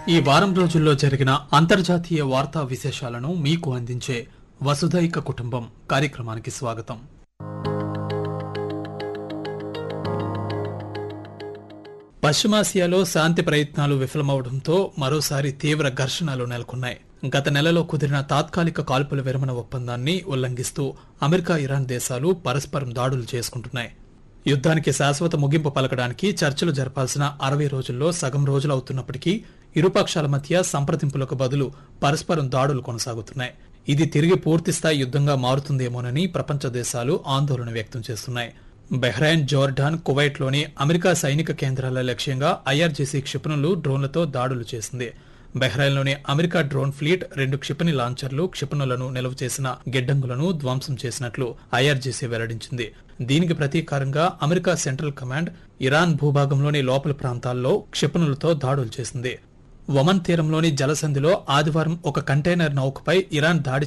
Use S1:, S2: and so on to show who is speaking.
S1: ఈ వారం రోజుల్లో జరిగిన అంతర్జాతీయ వార్తా విశేషాలను మీకు అందించే వసుధైక కుటుంబం కార్యక్రమానికి స్వాగతం పశ్చిమాసియాలో శాంతి ప్రయత్నాలు విఫలమవడంతో మరోసారి తీవ్ర ఘర్షణలు నెలకొన్నాయి గత నెలలో కుదిరిన తాత్కాలిక కాల్పుల విరమణ ఒప్పందాన్ని ఉల్లంఘిస్తూ అమెరికా ఇరాన్ దేశాలు పరస్పరం దాడులు చేసుకుంటున్నాయి యుద్ధానికి శాశ్వత ముగింపు పలకడానికి చర్చలు జరపాల్సిన అరవై రోజుల్లో సగం రోజులు అవుతున్నప్పటికీ ఇరుపక్షాల మధ్య సంప్రదింపులకు బదులు పరస్పరం దాడులు కొనసాగుతున్నాయి ఇది తిరిగి పూర్తిస్థాయి యుద్ధంగా మారుతుందేమోనని ప్రపంచ దేశాలు ఆందోళన వ్యక్తం చేస్తున్నాయి బెహ్రైన్ జోర్డాన్ కువైట్లోని అమెరికా సైనిక కేంద్రాల లక్ష్యంగా ఐఆర్జీసీ క్షిపణులు డ్రోన్లతో దాడులు చేసింది బెహ్రైన్లోని అమెరికా డ్రోన్ ఫ్లీట్ రెండు క్షిపణి లాంచర్లు క్షిపణులను నిల్వ చేసిన గిడ్డంగులను ధ్వంసం చేసినట్లు ఐఆర్జీసీ వెల్లడించింది దీనికి ప్రతీకారంగా అమెరికా సెంట్రల్ కమాండ్ ఇరాన్ భూభాగంలోని లోపలి ప్రాంతాల్లో క్షిపణులతో దాడులు చేసింది ఒమన్ తీరంలోని జలసంధిలో ఆదివారం ఒక కంటైనర్ నౌకపై ఇరాన్ దాడి